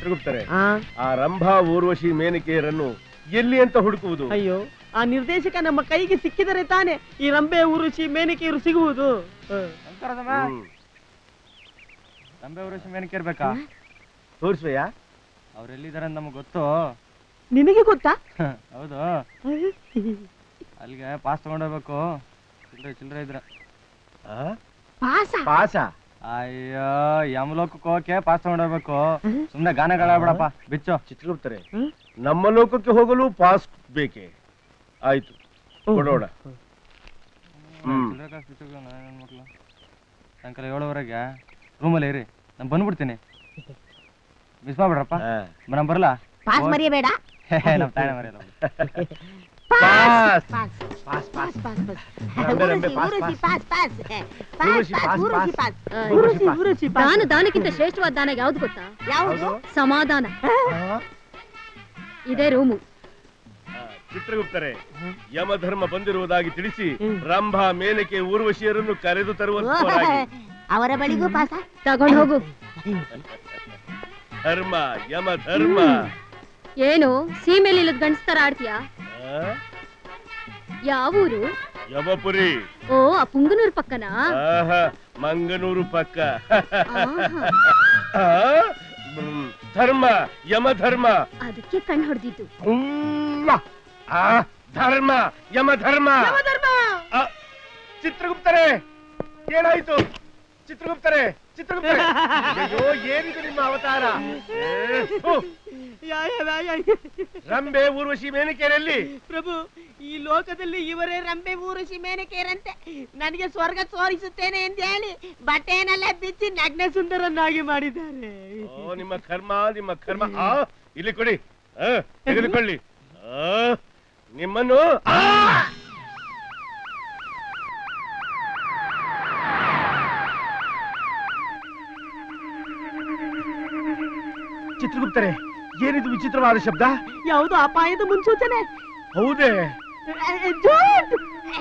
ಚಿತ್ರಗುಪ್ತರೆ ಆ, ಆ ರಂಭಾ ಊರ್ವಶಿ ಮೇನಿಕೆಯರನ್ನು ಎಲ್ಲಿ ಅಂತ ಹುಡುಕುವುದು ಅಯ್ಯೋ ಆ ನಿರ್ದೇಶಕ ನಮ್ಮ ಕೈಗೆ ಸಿಕ್ಕಿದರೆ ತಾನೆ ಈ ರಂಬೆ ಉರುಚಿ ಮೇನಿಕೆಯರು ಸಿಗುವುದು ಹ. ಹ್ಮ್. ರಂಬೆ ಊರುಷಿ ಮೇನಕ್ಕೆ ಇರ್ಬೇಕಾ ತೋರಿಸುವೆಯಾ ಅವ್ರು ಎಲ್ಲಿದ್ದಾರೆ ಅಂತ ನಮಗೆ ಗೊತ್ತು ನಿನಗೆ ಗೊತ್ತಾ ಹೌದು ಅಲ್ಲಿಗೆ ಪಾಸ್ ತಗೊಂಡೋಗ್ಬೇಕು ಚಿಲ್ಲರೆ ಚಿಲ್ಲರೆ ಇದ್ರೆ ಆ? ಪಾಸ ಪಾಸ ಅಯ್ಯೋ ಯಮಲೋಕಕ್ಕೆ ಹೋಗಕ್ಕೆ ಪಾಸ್ ತಗೊಂಡೋಗ್ಬೇಕು ಸುಮ್ನೆ ಗಾನಗಳ ಬಿಡಪ್ಪ ಬಿಚ್ಚು ಚಿತ್ರಗುಪ್ತರೆ ಹ್ಮ್? ನಮ್ಮ ಲೋಕಕ್ಕೆ ಹೋಗಲು ಪಾಸ್ ಬೇಕೆ ಆಯ್ತು ಕೊಡೋಣ ಹ್ಮ್. ಚಿಲ್ಲರೆ ಕಾಸು ಬಿಚ್ಚು ನನ್ನ ಮಕ್ಳು ಸಾಯಂಕಾಲ ಏಳುವರೆಗೆ ರೂಮಲ್ಲಿ ಇರಿ ನಾನು ಬಂದ್ಬಿಡ್ತೀನಿ ಮಿಸ್ ಮಾಡ್ಬಿಡ್ರಪ್ಪ ಆ. ನಾನು ಬರಲ್ಲ ಪಾಸ್ ಮರೆಯಬೇಡ ನಮ್ಮ ತಾಳೆ ಮರೆಯಲ್ಲ pass pass pass pass pass pass Rambhe, Rambhe, pass, pass. Pass Urvashi, pass, pass. Urvashi, Urvashi, pass. ದಾನ ದಾನಕ್ಕಿಂತ ಶ್ರೇಷ್ಠವಾದ ದಾನ ಯಾವ್ದು ಗೊತ್ತಾ ಯಾವುದು ಸಮಾಧಾನ ಆ? ಇದೇ ರೂಮು ಆ, ಚಿತ್ರಗುಪ್ತರೆ ಯಮಧರ್ಮ ಬಂದಿರುವುದಾಗಿ ತಿಳಿಸಿ ಹ್ಮ್. ರಂಭಾ ಮೇನಕೆ ಊರ್ವಶಿಯರನ್ನು ಕರೆದು ತರುವಂತವರಾಗಿ ಅವರ ಬಳಿಗೂ ಪಾಸ ತಗೊಂಡ್ ಹೋಗು ಧರ್ಮ ಯಮ ಧರ್ಮ ಏನು ಸೀಮೆಲಿ ಇಲ್ಲದ ಗಂಡಸ್ತರ ಆಡ್ತೀಯಾ ಆ? ಯಾವೂರು ಯಮಪುರಿ ಓ ಆ ಪುಂಗನೂರ್ ಪಕ್ಕನಾ ಆಹಾ ಮಂಗನೂರು ಪಕ್ಕ ಆಹಾ, ಆ? ಹ್ಮ್. ಧರ್ಮ ಯಮ ಧರ್ಮ ಅದಕ್ಕೆ ಕಣ್ ಹೊಡೆದಿದ್ದು ಉವ್ವ. ಆ, ಧರ್ಮ ಯಮ ಧರ್ಮ ಆ, ಚಿತ್ರಗುಪ್ತರೆ ಏನಾಯ್ತು ಚಿತ್ರಗುಪ್ತರೆ ಚಿತ್ರಗುಪ್ತರೆ ಅಯ್ಯೋ ಏನಿದು ನಿಮ್ಮ ಅವತಾರ ಏ, ಹು. ಯಾ, ಯಾ, ಯಾ, ಯಾ. ರಂಬೆ ಊರ್ವಶಿ ಮೇನಿಕೆರೆಯಲ್ಲಿ ಪ್ರಭು ಈ ಲೋಕದಲ್ಲಿ ಇವರೇ ರಂಬೆ ಊರುಷಿ ಮೇನಕೆಯರಂತೆ ನನಗೆ ಸ್ವರ್ಗ ತೋರಿಸುತ್ತೇನೆ ಎಂದು ಹೇಳಿ ಬಟ್ಟೆಯನ್ನೆಲ್ಲ ಬಿಚ್ಚಿ ನಗ್ನ ಸುಂದರನ್ನಾಗಿ ಮಾಡಿದ್ದಾರೆ ಓ ನಿಮ್ಮ ಕರ್ಮ ನಿಮ್ಮ ಕರ್ಮ ಆ ಇಲ್ಲಿ ಕೊಡಿ ಆ, ತೆಗೆದುಕೊಳ್ಳಿ ಆ, ನಿಮ್ಮನ್ನು ಆ! ಚಿತ್ರಗುಪ್ತರೆ ಏನಿದು ವಿಚಿತ್ರವಾದ ಶಬ್ದ ಯಾವುದು ಅಪಾಯದ ಮುನ್ಸೂಚನೆ ಹೌದೇ ಜೂಟ್!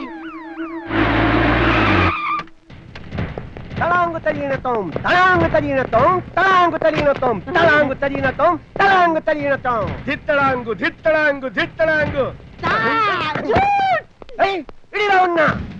ತಳಾಂಗು ತಲೀನ ತೋಂ ತಳಾಂಗು ತಲೀನ ತೋಂ ತಳಾಂಗು ತಲೀನ ತೋಂ ತಳಾಂಗು ತಲೀನ ತೋಂ ತಳಾಂಗು ತಲೀನ ತೋಂ ಧಿತ್ತಳಾಂಗು ಧಿತ್ತಳಾಂಗು ಧಿತ್ತಳಾಂಗು ತಾ, ಜೂಟ್! ಏಯ್ ಹಿಡಿರವನ್ನ